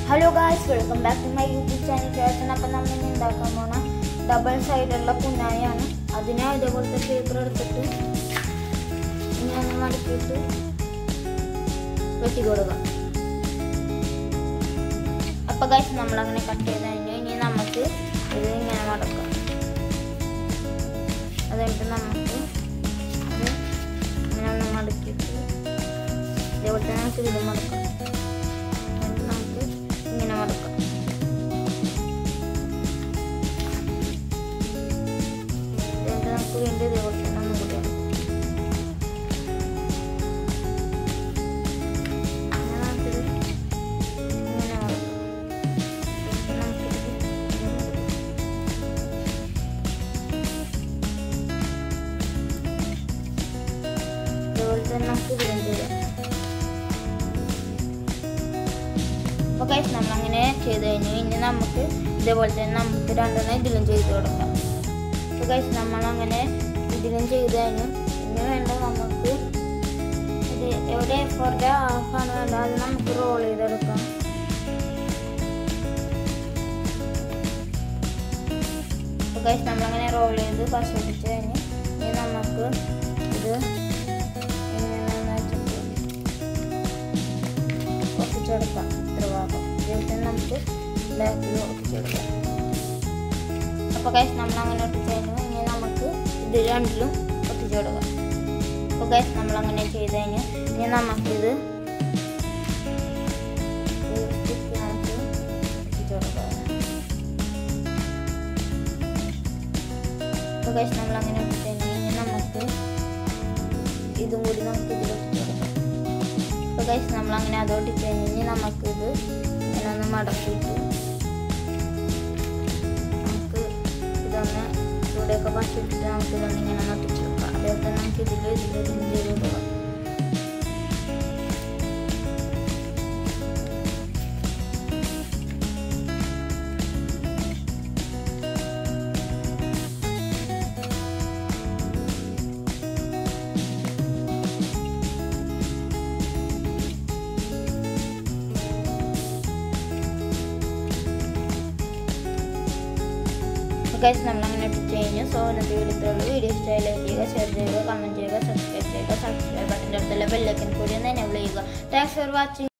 Hello guys welcome back to my YouTube channel ചേട്ടൻ അപ്പം നമ്മൾ ഇന്ന് ഉണ്ടാക്കാൻ പോണ ഡബിൾ സൈഡുള്ള കുന്നായാണ് അതിനെ ഇതേപോലത്തെ പേപ്പർ എടുത്തിട്ട് ഇങ്ങനെ മടക്കിയിട്ട് വെട്ടി കൊടുക്കുക അപ്പം ഗൈസ് നമ്മളങ്ങനെ കട്ട് ചെയ്ത് കഴിഞ്ഞു ഇനി നമുക്ക് ഇത് ഇങ്ങനെ മടക്കാം അത് കഴിഞ്ഞിട്ട് നമുക്ക് ഇത് ഇങ്ങനെ ഒന്ന് മടക്കിയിട്ട് ഇതേപോലെ തന്നെ നമുക്ക് ഇത് മടക്കാം എന്നിട്ട് നമുക്ക് ഇങ്ങനെ മടക്കാം എന്നിട്ട് നമുക്ക് വീണ്ടും ഇതേപോലെ തന്നെ ഒന്നും കൂടി മടക്കാം. അങ്ങനെ നമുക്കിത് ഇങ്ങനെ മടക്കാം. എന്നിട്ട് നമുക്കിത് ഇങ്ങനെ മടക്കാം. ഇതുപോലെ തന്നെ നമുക്ക് ഇതിലും ചെയ്യാം അപ്പോൾ കഴിച്ച് നമ്മളങ്ങനെ ചെയ്ത് കഴിഞ്ഞു ഇനി നമുക്ക് ഇതേപോലെ തന്നെ നമുക്ക് രണ്ടെണ്ണം ഇതിലും ചെയ്ത് കൊടുക്കാം അപ്പോൾ കഴിച്ച് നമ്മളങ്ങനെ ഇതിലും ചെയ്ത് കഴിഞ്ഞു ഇനി വേണ്ട നമുക്ക് ഇത് എവിടെ ഫോറിൻ്റെ ഹാഫാണ് വേണ്ടത് അത് നമുക്ക് റോൾ ചെയ്തെടുക്കാം അപ്പോൾ കഴിച്ച് നമ്മളങ്ങനെ റോൾ ചെയ്ത് പശ പിടിച്ച് കഴിഞ്ഞ് ഇനി നമുക്ക് ഇത് എങ്ങനെയാണെന്ന് വെച്ചിട്ട് ഒട്ടിച്ചെടുക്കാം ഇത്ര ഭാഗം ഇതിൽ നമുക്ക് ബാക്കിൽ ഒട്ടിച്ചെടുക്കാം അപ്പോൾ ഗൈസ് നമ്മൾ അങ്ങനെ ഒട്ടിച്ച് കഴിഞ്ഞു ഇനി നമുക്ക് ഇത് രണ്ടിലും ഒട്ടിച്ചെടുക്കാം അപ്പോൾ ഗൈസ് നമ്മൾ അങ്ങനെ ചെയ്ത് കഴിഞ്ഞു ഇനി നമുക്കിത് ഈ stick നമുക്ക് ഒട്ടിച്ചെടുക്കാം അപ്പോൾ ഗൈസ് നമ്മൾ അങ്ങനെ ഒട്ടിച്ച് കഴിഞ്ഞു ഇനി നമുക്ക് ഇതും കൂടി നമുക്ക് ഇതിൽ ഒട്ടിച്ചെടുക്കാം അപ്പോൾ ഗൈസ് നമ്മൾ അങ്ങനെ അത് ഒട്ടിച്ച് കഴിഞ്ഞ് ഇനി നമുക്കിത് ഇങ്ങനെ ഒന്ന് മടക്കിയിട്ട് നമുക്ക് ഇതൊന്ന് ഇവിടെയൊക്കെ പശിട്ടിട്ട് നമുക്ക് ഇതൊന്ന് ഇങ്ങനെ ഒന്ന് ഒട്ടിച്ച് വെക്കാം അതേപോലെ തന്നെ നമുക്ക് ഇതിൽ ഇതിൽ ഇതിൽ ചെയ്ത് കൊടുക്കാം ഗൈസ് നമ്മളങ്ങനെ ഒട്ടിച്ച് കഴിഞ്ഞു സോ ഇന്നത്തെ വീഡിയോത്തുള്ളൂ വീഡിയോ ഇഷ്ടമായി ലൈക്ക് ചെയ്യുക ഷെയർ ചെയ്യുക കമൻറ്റ് ചെയ്യുക സബ്സ്ക്രൈബ് ചെയ്യുക സബ്സ്ക്രൈബ് ബട്ടൻ്റെ അടുത്തുള്ള ബെല്ലൈക്കൻ കൂടി ഒന്ന് എനേബിൾ ചെയ്യുക താങ്ക്സ് ഫോർ വാച്ചിങ്